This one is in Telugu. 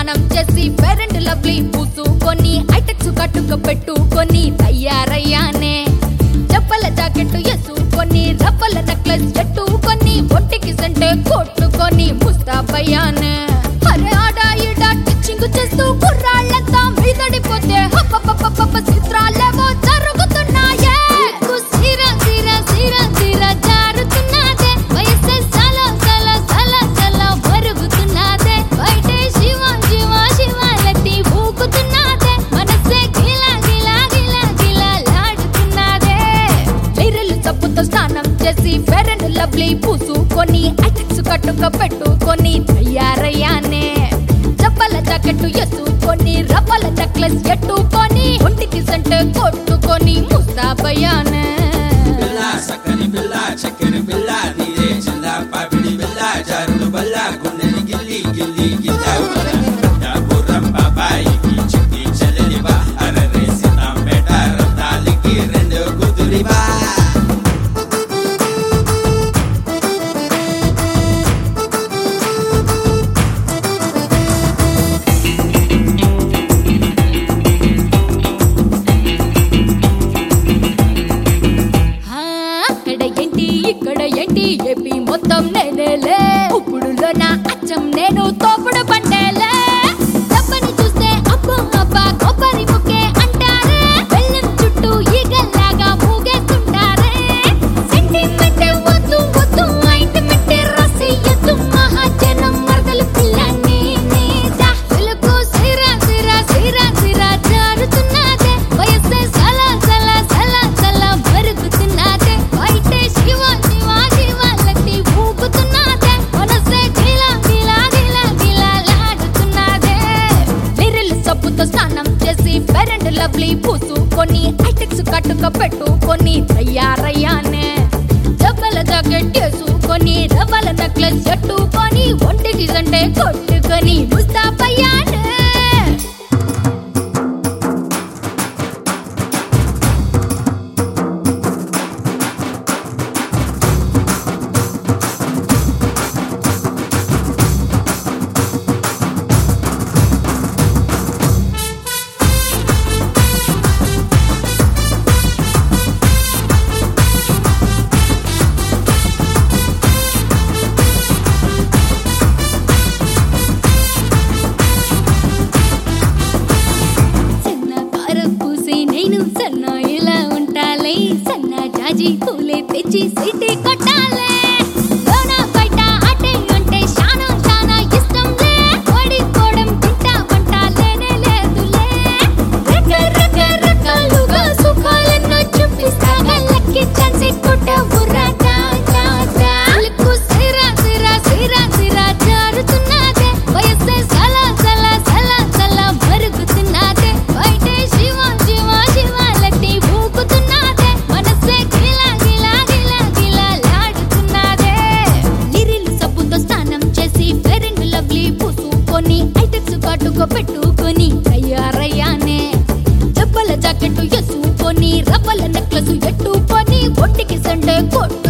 స్నానం చేసి పేరెంట్ లవ్లీ పూసుకొని ఐటెక్స్ కట్టుక పెట్టుకొని తయారయ్యానే చెప్పల జాకెట్ ఎసుకొని రవ్వల నెక్లెస్ ఎట్టుకొని ఒంటికి సంటే కొట్టుకొని ముస్తాబయ్యానే అరే ఆడా ఈడా టిచ్చింగ్ చేస్తూ కుర్రాళ్ళంతా మీదడిపోతే హప్పప్పప్పప్ప చిత్రాలేవో జరుగుతున్నాయే సిర సిర సిర సిర జారుతున్నదే వయసే సల సల సల సల మరుగుతున్నదే బయటే శివ శివ శివాలతి ఊగుతున్నదే మనసే గిలా గిలా గిలా గిలా లాడుతున్నదే లిరలు చప్పుతో స్నానం చేసి ఫెరెన్ లవ్లీ పూసుకొని ఐటెక్స్ కట్టుక పెట్టుకొని తయారయ్యానే చెప్పల జాకెట్ ఎత్తుకొని రవ్వల నెక్లెస్ ఎట్టుకొని ఒంటికి సంటే కొట్టుకొని ముస్తాబయ్యానే పిల్ల సక్కని పిల్ల చక్కెర పిల్ల నీరే చిల్ల పాపిడి పిల్ల జారుడు బల్ల గుండెని గిల్లి గిల్లి గిల్లా బుర్రం బాబాయికి చిట్టి చెల్లెలివా అరరే సీతాంపేట రత్తాలికి రెండు కుదురివా ఆ, అక్కడ ఏంటి ఇక్కడ ఏంటి ఏపీ మొత్తం నేనేలే ఇప్పుడు నా అచ్చం నేను తోపుడు పండేలే తప్పని చూస్తే అబ్బో అబ్బా కొబ్బరి ముక్కే అంటారే బెల్లం చుట్టూ ఈగల్లాగా మూగేస్తుంటారే సెంటిమెంట్ వద్దు వద్దు ఆయింట్మెంట్ రాసి ఎద్దు మహాజనం మరదలు పిల్లని నీదా వెలుగు సిరా సిరా సిరా సిరా జారుతున్నదే వయస్సే సల సల సల సల మరుగుతున్నదే బయటే శివ శివ శివాలతి ఊగుతున్నదే మనసే గిలా గిలా గిలా గిలా లాడుతున్నదే లిరిల్ సబ్బుతో స్నానం చేసి పెరెంట్ లవ్లీ పూసుకొని ఐటెక్స్ కట్టుక పెట్టుకొని తయారయ్యానే జబ్బల జాకెట్ వేసుకొని రవ్వల నెక్లెస్ ఎట్టుకొని ఒంటికి సంటే కొట్టుకొని ముస్తాబయ్యానే సన్న కారం పూసి నేను సన్న ఇలా ఉంటాలే సన్న జాజి పూలే తెచ్చి సీటే కొట్టాలే లోన బయట అటే అంటే శానా శానా ఇష్టంలే ఓడిపోవడం తింటా వంట లేనే లేదులే రక రక రకాలుగా సుఖాలెన్నో చూపిస్తాగా లక్కి ఛాన్స్ కొట్టవు రాజా రాజా అలుకు సిర సిర సిర సిర జారుతున్నదే వయస్సే సల సల సల సల మరుగుతున్నదే బయటే శివ శివ శివాలతి ఊగుతున్నదే మనసే గిలా గిలా గిలా గిలా లాడుతున్నదే లిరిల్ సబ్బుతో స్నానం చేసి ఫెరెంట్ లవ్లీ పూసుకొని ఐటెక్స్ కట్టుకో పెట్టుకొని తయారయ్యానే జబ్బల జాకెట్ ఎసుకొని రవ్వల నెక్లెస్ ఎట్టుకొని ఒంటికి సండే కొట్టు